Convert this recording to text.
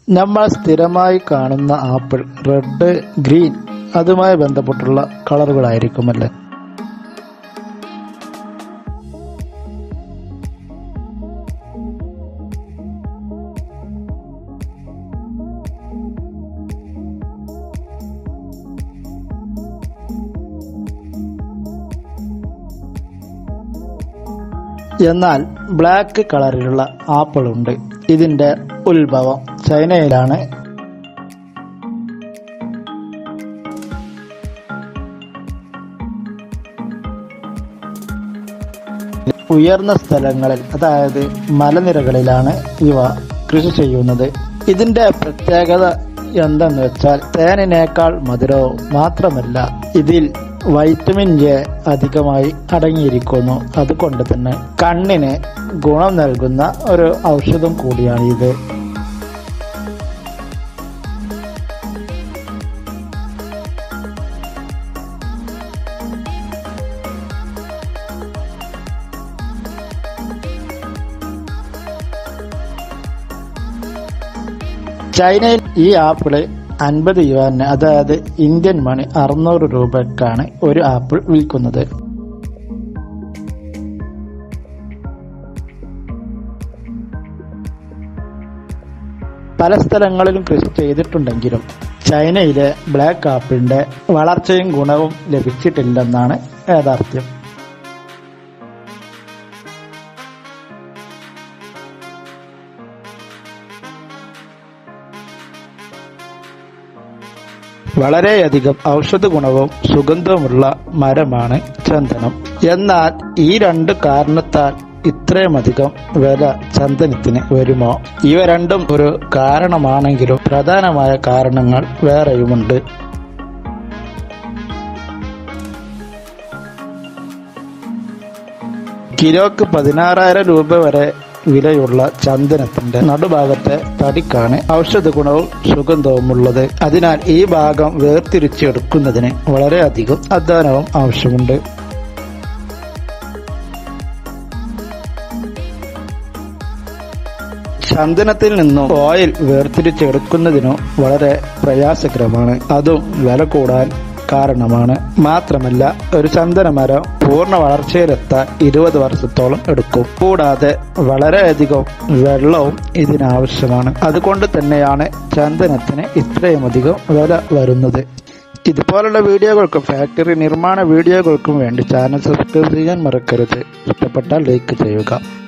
നമ്മൾ സ്ഥിരമായി കാണുന്ന ആപ്പിൾ റെഡ് ഗ്രീൻ അതുമായി ബന്ധപ്പെട്ടുള്ള കളറുകളായിരിക്കുമല്ലേ എന്നാൽ ബ്ലാക്ക് കളറിലുള്ള ആപ്പിൾ ഉണ്ട് ഇതിന്റെ ഉത്ഭവം ചൈനയിലാണ് ഉയർന്ന സ്ഥലങ്ങളിൽ അതായത് മലനിരകളിലാണ് ഇവ കൃഷി ചെയ്യുന്നത് ഇതിന്റെ പ്രത്യേകത എന്തെന്ന് വെച്ചാൽ തേനിനേക്കാൾ മധുരവും മാത്രമല്ല ഇതിൽ വൈറ്റമിൻ എ അധികമായി അടങ്ങിയിരിക്കുന്നു അതുകൊണ്ട് തന്നെ കണ്ണിന് ഗുണം നൽകുന്ന ഒരു ഔഷധം കൂടിയാണ് ഇത് ചൈനയിൽ ഈ ആപ്പിള് അൻപത് യുവാന് അതായത് ഇന്ത്യൻ മണി അറുന്നൂറ് രൂപക്കാണ് ഒരു ആപ്പിൾ വിൽക്കുന്നത് പല സ്ഥലങ്ങളിലും കൃഷി ചെയ്തിട്ടുണ്ടെങ്കിലും ചൈനയിലെ ബ്ലാക്ക് ആപ്പിളിന്റെ വളർച്ചയും ഗുണവും ലഭിച്ചിട്ടില്ലെന്നാണ് യാഥാർത്ഥ്യം വളരെയധികം ഔഷധ ഗുണവും സുഗന്ധവുമുള്ള മരമാണ് ചന്ദനം എന്നാൽ ഈ രണ്ട് കാരണത്താൽ ഇത്രയുമധികം വില ചന്ദനത്തിന് വരുമോ ഇവ രണ്ടും ഒരു കാരണമാണെങ്കിലും പ്രധാനമായ കാരണങ്ങൾ വേറെയുമുണ്ട് കിലോക്ക് പതിനാറായിരം രൂപ വരെ വിലയുള്ള ചന്ദനത്തിന്റെ നടുഭാഗത്തെ തടിക്കാണ് ഔഷധ ഗുണവും സുഗന്ധവുമുള്ളത് അതിനാൽ ഈ ഭാഗം വേർതിരിച്ചെടുക്കുന്നതിന് വളരെയധികം അധ്വാനവും ആവശ്യമുണ്ട് ചന്ദനത്തിൽ നിന്നും ഓയിൽ വേർതിരിച്ചെടുക്കുന്നതിനു വളരെ പ്രയാസകരമാണ് അതും വില കൂടാൻ കാരണമാണ് മാത്രമല്ല ഒരു ചന്ദനമരം പൂർണ്ണ വളർച്ചയിലെത്താൻ ഇരുപത് വർഷത്തോളം എടുക്കും കൂടാതെ വളരെയധികം വെള്ളവും ഇതിനാവശ്യമാണ് അതുകൊണ്ട് തന്നെയാണ് ചന്ദനത്തിന് ഇത്രയുമധികം വില വരുന്നത് ഇതുപോലുള്ള വീഡിയോകൾക്കും ഫാക്ടറി നിർമ്മാണ വീഡിയോകൾക്കും വേണ്ടി ചാനൽ സബ്സ്ക്രൈബ് ചെയ്യാൻ മറക്കരുത് ഇഷ്ടപ്പെട്ടാൽ ലൈക്ക് ചെയ്യുക